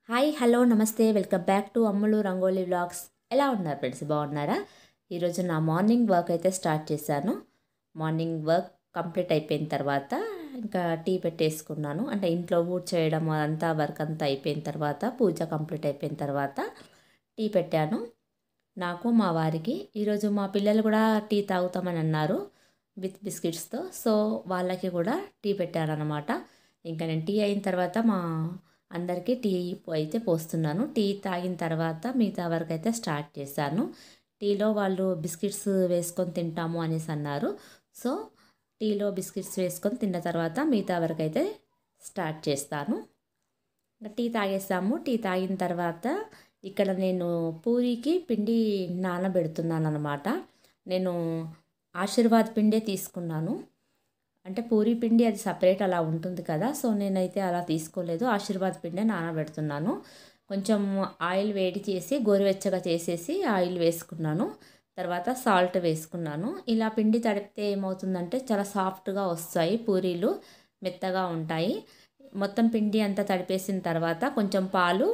hi hello namaste welcome back to Ammulu rangoli vlogs ఎలా ఉన్నారు friends బాగున్నారా ఈరోజు నా మార్నింగ్ వర్క్ అయితే స్టార్ట్ చేశాను మార్నింగ్ వర్క్ కంప్లీట్ అయిపోయిన తర్వాత ఇంకా టీ పెట్టేసుకున్నాను అంటే ఇంట్లో ఊడ్ చేయడం అదంతా వర్క్ అంతా అయిపోయిన తర్వాత పూజ కంప్లీట్ అయిపోయిన తర్వాత టీ పెట్టాను నాకు మా వారికి ఈరోజు మా పిల్లలు కూడా టీ తాగుతామని అన్నారు విత్ బిస్కెట్స్తో సో వాళ్ళకి కూడా టీ పెట్టాను అనమాట ఇంకా నేను టీ అయిన తర్వాత మా అందరికీ టీ అయితే పోస్తున్నాను టీ తాగిన తర్వాత మిగతా వరకు అయితే స్టార్ట్ చేశాను టీలో వాళ్ళు బిస్కెట్స్ వేసుకొని తింటాము అనేసి అన్నారు సో టీలో బిస్కెట్స్ వేసుకొని తిన్న తర్వాత మిగతా వరకు అయితే స్టార్ట్ చేస్తాను టీ తాగేసాము టీ తాగిన తర్వాత ఇక్కడ నేను పూరికి పిండి నానబెడుతున్నాను అనమాట నేను ఆశీర్వాద్ పిండే తీసుకున్నాను అంటే పూరి పిండి అది సపరేట్ అలా ఉంటుంది కదా సో నేనైతే అలా తీసుకోలేదు ఆశీర్వాద్ పిండే నానబెడుతున్నాను కొంచెం ఆయిల్ వేడి చేసి గోరువెచ్చగా చేసేసి ఆయిల్ వేసుకున్నాను తర్వాత సాల్ట్ వేసుకున్నాను ఇలా పిండి తడిపితే ఏమవుతుందంటే చాలా సాఫ్ట్గా వస్తాయి పూరీలు మెత్తగా ఉంటాయి మొత్తం పిండి అంతా తడిపేసిన తర్వాత కొంచెం పాలు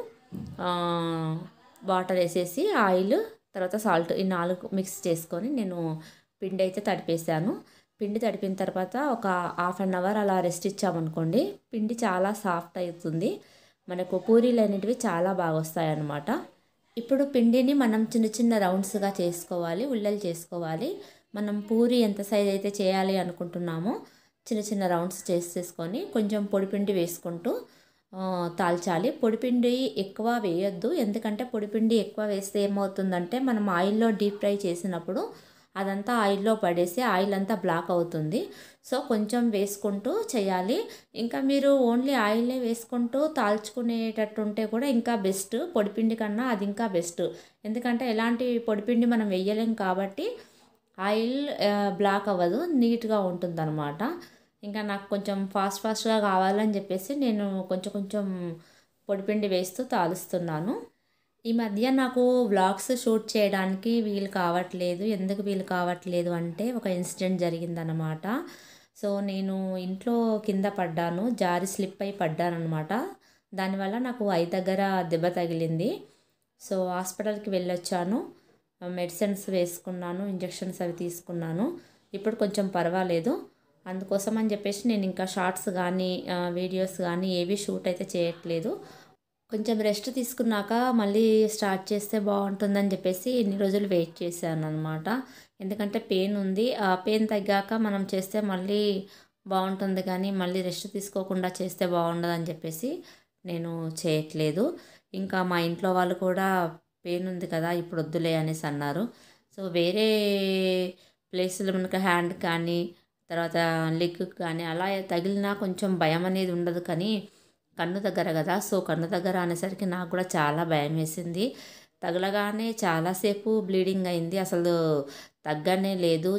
వాటర్ వేసేసి ఆయిల్ తర్వాత సాల్ట్ ఈ నాలుగు మిక్స్ చేసుకొని నేను పిండి అయితే తడిపేశాను పిండి తడిపిన తర్వాత ఒక హాఫ్ అన్ అవర్ అలా రెస్ట్ ఇచ్చామనుకోండి పిండి చాలా సాఫ్ట్ అవుతుంది మనకు పూరీలు అనేటివి చాలా బాగా వస్తాయి అన్నమాట ఇప్పుడు పిండిని మనం చిన్న చిన్న రౌండ్స్గా చేసుకోవాలి ఉల్లలు చేసుకోవాలి మనం పూరి ఎంత సైజ్ అయితే చేయాలి అనుకుంటున్నామో చిన్న చిన్న రౌండ్స్ చేసేసుకొని కొంచెం పొడిపిండి వేసుకుంటూ తాల్చాలి పొడిపిండి ఎక్కువ వేయొద్దు ఎందుకంటే పొడిపిండి ఎక్కువ వేస్తే ఏమవుతుందంటే మనం ఆయిల్లో డీప్ ఫ్రై చేసినప్పుడు అదంతా ఆయిల్లో పడేసి ఆయిల్ అంతా బ్లాక్ అవుతుంది సో కొంచెం వేసుకుంటూ చేయాలి ఇంకా మీరు ఓన్లీ ఆయిలే వేసుకుంటూ తాల్చుకునేటట్టు ఉంటే కూడా ఇంకా బెస్ట్ పొడిపిండి కన్నా అది ఇంకా బెస్ట్ ఎందుకంటే ఎలాంటి పొడిపిండి మనం వేయలేం కాబట్టి ఆయిల్ బ్లాక్ అవ్వదు నీట్గా ఉంటుంది అనమాట ఇంకా నాకు కొంచెం ఫాస్ట్ ఫాస్ట్గా కావాలని చెప్పేసి నేను కొంచెం కొంచెం పొడిపిండి వేస్తూ తాలుస్తున్నాను ఈ మధ్య నాకు వ్లాగ్స్ షూట్ చేయడానికి వీలు కావట్లేదు ఎందుకు వీలు కావట్లేదు అంటే ఒక ఇన్సిడెంట్ జరిగిందనమాట సో నేను ఇంట్లో కింద పడ్డాను జారి స్లిప్ అయి పడ్డాను అనమాట దానివల్ల నాకు ఐ దగ్గర దెబ్బ తగిలింది సో హాస్పిటల్కి వెళ్ళొచ్చాను మెడిసిన్స్ వేసుకున్నాను ఇంజెక్షన్స్ అవి తీసుకున్నాను ఇప్పుడు కొంచెం పర్వాలేదు అందుకోసం అని చెప్పేసి నేను ఇంకా షార్ట్స్ కానీ వీడియోస్ కానీ ఏవి షూట్ అయితే చేయట్లేదు కొంచెం రెస్ట్ తీసుకున్నాక మళ్ళీ స్టార్ట్ చేస్తే బాగుంటుందని చెప్పేసి ఎన్ని రోజులు వెయిట్ చేశాను అనమాట ఎందుకంటే పెయిన్ ఉంది ఆ పెయిన్ తగ్గాక మనం చేస్తే మళ్ళీ బాగుంటుంది కానీ మళ్ళీ రెస్ట్ తీసుకోకుండా చేస్తే బాగుండదని చెప్పేసి నేను చేయట్లేదు ఇంకా మా ఇంట్లో వాళ్ళు కూడా పెయిన్ ఉంది కదా ఇప్పుడు వద్దులే అనేసి అన్నారు సో వేరే ప్లేస్లో మనకు హ్యాండ్ కానీ తర్వాత లెగ్ కానీ అలా తగిలినా కొంచెం భయం అనేది ఉండదు కానీ కన్ను దగ్గర కదా సో కన్ను దగ్గర అనేసరికి నాకు కూడా చాలా భయం వేసింది తగలగానే చాలాసేపు బ్లీడింగ్ అయింది అసలు తగ్గనే లేదు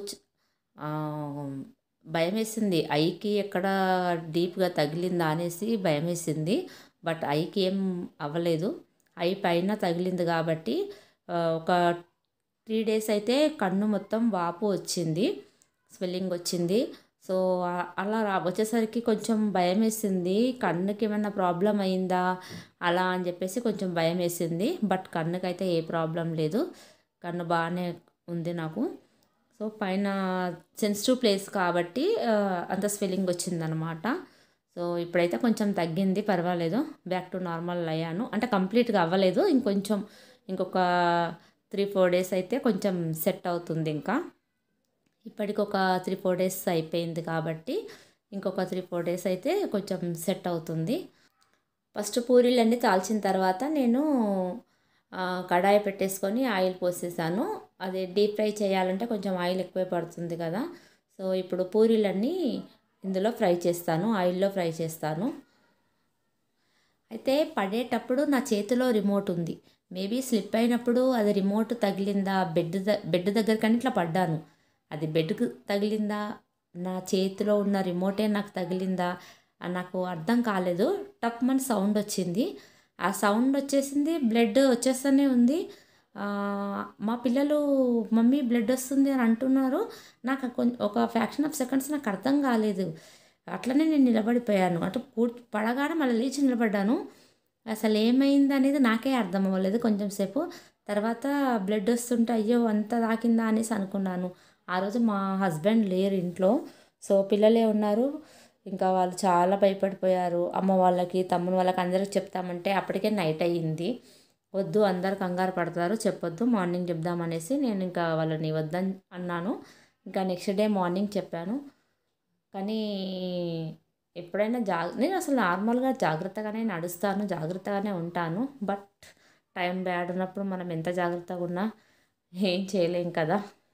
భయం వేసింది ఐకి ఎక్కడ డీప్గా తగిలిందా అనేసి భయం వేసింది బట్ ఐకి ఏం అవ్వలేదు ఐ పైన తగిలింది కాబట్టి ఒక త్రీ డేస్ అయితే కన్ను మొత్తం వాపు వచ్చింది స్వెల్లింగ్ వచ్చింది సో అలా రా వచ్చేసరికి కొంచెం భయం వేసింది కన్నుకి ఏమైనా ప్రాబ్లం అయిందా అలా అని చెప్పేసి కొంచెం భయం వేసింది బట్ కన్నుకైతే ఏ ప్రాబ్లం లేదు కన్ను బాగానే ఉంది నాకు సో పైన సెన్సిటివ్ ప్లేస్ కాబట్టి అంత స్వెల్లింగ్ వచ్చిందనమాట సో ఇప్పుడైతే కొంచెం తగ్గింది పర్వాలేదు బ్యాక్ టు నార్మల్ అయ్యాను అంటే కంప్లీట్గా అవ్వలేదు ఇంకొంచెం ఇంకొక త్రీ ఫోర్ డేస్ అయితే కొంచెం సెట్ అవుతుంది ఇంకా ఇప్పటికి ఒక త్రీ ఫోర్ డేస్ అయిపోయింది కాబట్టి ఇంకొక త్రీ ఫోర్ డేస్ అయితే కొంచెం సెట్ అవుతుంది ఫస్ట్ పూరీలన్నీ తాల్చిన తర్వాత నేను కడాయి పెట్టేసుకొని ఆయిల్ పోసేసాను అది డీప్ ఫ్రై చేయాలంటే కొంచెం ఆయిల్ ఎక్కువే పడుతుంది కదా సో ఇప్పుడు పూరీలన్నీ ఇందులో ఫ్రై చేస్తాను ఆయిల్లో ఫ్రై చేస్తాను అయితే పడేటప్పుడు నా చేతిలో రిమోట్ ఉంది మేబీ స్లిప్ అయినప్పుడు అది రిమోట్ తగిలిందా బెడ్ బెడ్ దగ్గర కానీ ఇట్లా పడ్డాను అది బెడ్కు తగిలిందా నా చేతిలో ఉన్న రిమోటే నాకు తగిలిందా నాకు అర్థం కాలేదు టప్ మన సౌండ్ వచ్చింది ఆ సౌండ్ వచ్చేసింది బ్లడ్ వచ్చేస్తూనే ఉంది మా పిల్లలు మమ్మీ బ్లడ్ వస్తుంది అని అంటున్నారు నాకు ఒక ఫ్యాక్షన్ ఆఫ్ సెకండ్స్ నాకు అర్థం కాలేదు అట్లనే నేను నిలబడిపోయాను అటు పడగానే మళ్ళీ లేచి నిలబడ్డాను అసలు ఏమైంది అనేది నాకే అర్థం అవ్వలేదు కొంచెం సేపు తర్వాత బ్లడ్ వస్తుంటే అయ్యో అంత తాకిందా అనేసి అనుకున్నాను ఆ రోజు మా హస్బెండ్ లేరు ఇంట్లో సో పిల్లలే ఉన్నారు ఇంకా వాళ్ళు చాలా భయపడిపోయారు అమ్మ వాళ్ళకి తమ్ముని వాళ్ళకి అందరికి చెప్తామంటే అప్పటికే నైట్ అయ్యింది వద్దు అందరు కంగారు పడతారు చెప్పొద్దు మార్నింగ్ చెప్దామనేసి నేను ఇంకా వాళ్ళని వద్దని అన్నాను ఇంకా నెక్స్ట్ డే మార్నింగ్ చెప్పాను కానీ ఎప్పుడైనా జా నేను అసలు నార్మల్గా జాగ్రత్తగానే నడుస్తాను జాగ్రత్తగానే ఉంటాను బట్ టైం బ్యాడ్ ఉన్నప్పుడు మనం ఎంత జాగ్రత్తగా ఉన్నా ఏం చేయలేం కదా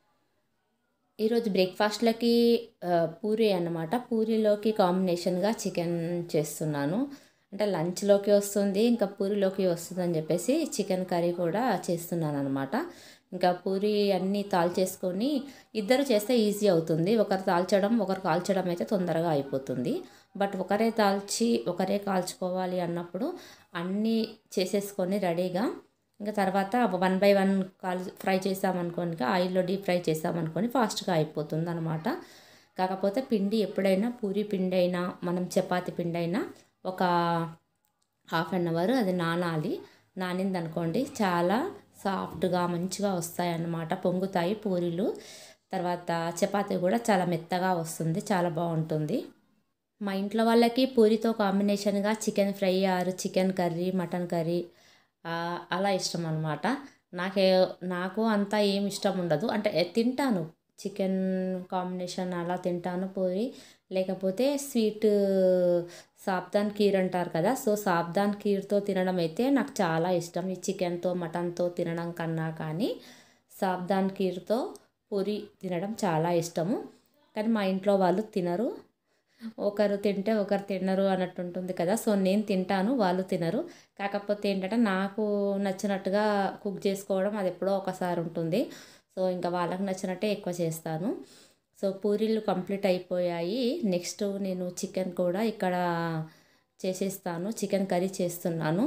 ఈరోజు బ్రేక్ఫాస్ట్లకి పూరి అన్నమాట పూరిలోకి కాంబినేషన్గా చికెన్ చేస్తున్నాను అంటే లంచ్లోకి వస్తుంది ఇంకా పూరిలోకి వస్తుంది అని చెప్పేసి చికెన్ కర్రీ కూడా చేస్తున్నాను అనమాట ఇంకా పూరి అన్నీ తాల్చేసుకొని ఇద్దరు చేస్తే ఈజీ అవుతుంది ఒకరు తాల్చడం ఒకరు కాల్చడం అయితే తొందరగా అయిపోతుంది బట్ ఒకరే తాల్చి ఒకరే కాల్చుకోవాలి అన్నప్పుడు అన్నీ చేసేసుకొని రెడీగా ఇంకా తర్వాత వన్ బై వన్ కాల్ ఫ్రై చేసామనుకోని ఆయిల్లో డీప్ ఫ్రై చేసామనుకొని ఫాస్ట్గా అయిపోతుంది అనమాట కాకపోతే పిండి ఎప్పుడైనా పూరి పిండి అయినా మనం చపాతి పిండి అయినా ఒక హాఫ్ అన్ అవర్ అది నానాలి నానింది అనుకోండి చాలా సాఫ్ట్గా మంచిగా వస్తాయి అన్నమాట పొంగుతాయి పూరీలు తర్వాత చపాతీ కూడా చాలా మెత్తగా వస్తుంది చాలా బాగుంటుంది మా ఇంట్లో వాళ్ళకి పూరితో కాంబినేషన్గా chicken fry or chicken curry mutton curry అలా ఇష్టం అనమాట నాకే నాకు అంతా ఏం ఇష్టం ఉండదు అంటే తింటాను చికెన్ కాంబినేషన్ అలా తింటాను పూరి లేకపోతే స్వీట్ సాబ్దాన్ కీర్ అంటారు కదా సో సాబ్దాన్ కీర్తో తినడం అయితే నాకు చాలా ఇష్టం ఈ చికెన్తో మటన్తో తినడం కన్నా కానీ సాబ్దాన్ కీర్తో పూరి తినడం చాలా ఇష్టము కానీ మా ఇంట్లో వాళ్ళు తినరు ఒకరు తింటే ఒకరు తినరు అన్నట్టు ఉంటుంది కదా సో నేను తింటాను వాళ్ళు తినరు కాకపోతే ఏంటంటే నాకు నచ్చినట్టుగా కుక్ చేసుకోవడం అది ఎప్పుడో ఒకసారి ఉంటుంది సో ఇంకా వాళ్ళకి నచ్చినట్టే ఎక్కువ చేస్తాను సో పూరీలు కంప్లీట్ అయిపోయాయి నెక్స్ట్ నేను చికెన్ కూడా ఇక్కడ చేసేస్తాను చికెన్ కర్రీ చేస్తున్నాను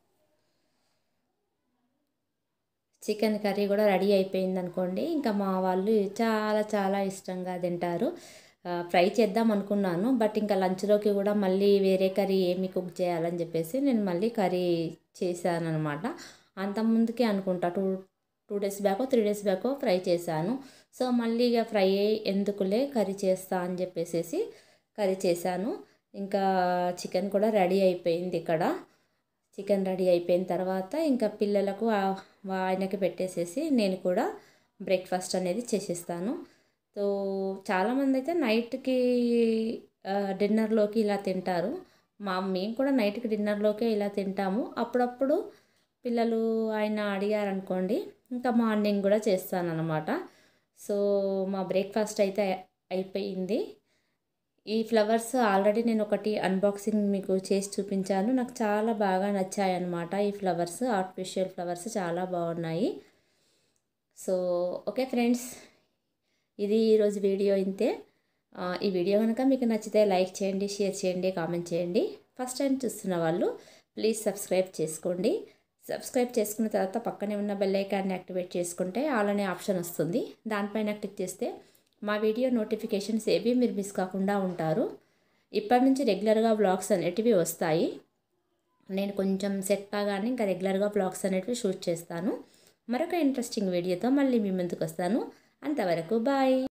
చికెన్ కర్రీ కూడా రెడీ అయిపోయింది అనుకోండి ఇంకా మా వాళ్ళు చాలా చాలా ఇష్టంగా తింటారు ఫ్రై చేద్దాం అనుకున్నాను బట్ ఇంకా లంచ్లోకి కూడా మళ్ళీ వేరే కర్రీ ఏమి కుక్ చేయాలని చెప్పేసి నేను మళ్ళీ కర్రీ చేశాను అనమాట అంత ముందుకే అనుకుంటా టూ టూ డేస్ బ్యాకో త్రీ డేస్ బ్యాకో ఫ్రై చేశాను సో మళ్ళీ ఇక ఫ్రై అయ్యి ఎందుకులే కర్రీ చేస్తా అని చెప్పేసి కర్రీ చేశాను ఇంకా చికెన్ కూడా రెడీ అయిపోయింది ఇక్కడ చికెన్ రెడీ అయిపోయిన తర్వాత ఇంకా పిల్లలకు ఆయనకి పెట్టేసేసి నేను కూడా బ్రేక్ఫాస్ట్ అనేది చేసేస్తాను సో చాలామంది అయితే నైట్కి డిన్నర్లోకి ఇలా తింటారు మా మేము కూడా నైట్కి డిన్నర్లోకే ఇలా తింటాము అప్పుడప్పుడు పిల్లలు ఆయన అడిగారనుకోండి ఇంకా మార్నింగ్ కూడా చేస్తాను అనమాట సో మా బ్రేక్ఫాస్ట్ అయితే అయిపోయింది ఈ ఫ్లవర్స్ ఆల్రెడీ నేను ఒకటి అన్బాక్సింగ్ మీకు చేసి చూపించాను నాకు చాలా బాగా నచ్చాయి అన్నమాట ఈ ఫ్లవర్స్ ఆర్టిఫిషియల్ ఫ్లవర్స్ చాలా బాగున్నాయి సో ఓకే ఫ్రెండ్స్ ఇది ఈరోజు వీడియో ఇంతే ఈ వీడియో కనుక మీకు నచ్చితే లైక్ చేయండి షేర్ చేయండి కామెంట్ చేయండి ఫస్ట్ టైం చూస్తున్న వాళ్ళు ప్లీజ్ సబ్స్క్రైబ్ చేసుకోండి సబ్స్క్రైబ్ చేసుకున్న తర్వాత పక్కనే ఉన్న బెల్ ఐకాన్ని యాక్టివేట్ చేసుకుంటే ఆల్ అనే ఆప్షన్ వస్తుంది దానిపైన క్లిక్ చేస్తే మా వీడియో నోటిఫికేషన్స్ ఏవి మీరు మిస్ కాకుండా ఉంటారు ఇప్పటి నుంచి రెగ్యులర్గా బ్లాగ్స్ అనేటివి వస్తాయి నేను కొంచెం సెట్ కాగానే ఇంకా రెగ్యులర్గా బ్లాగ్స్ అనేటివి షూట్ చేస్తాను మరొక ఇంట్రెస్టింగ్ వీడియోతో మళ్ళీ మీ ముందుకు వస్తాను అంతవరకు బాయ్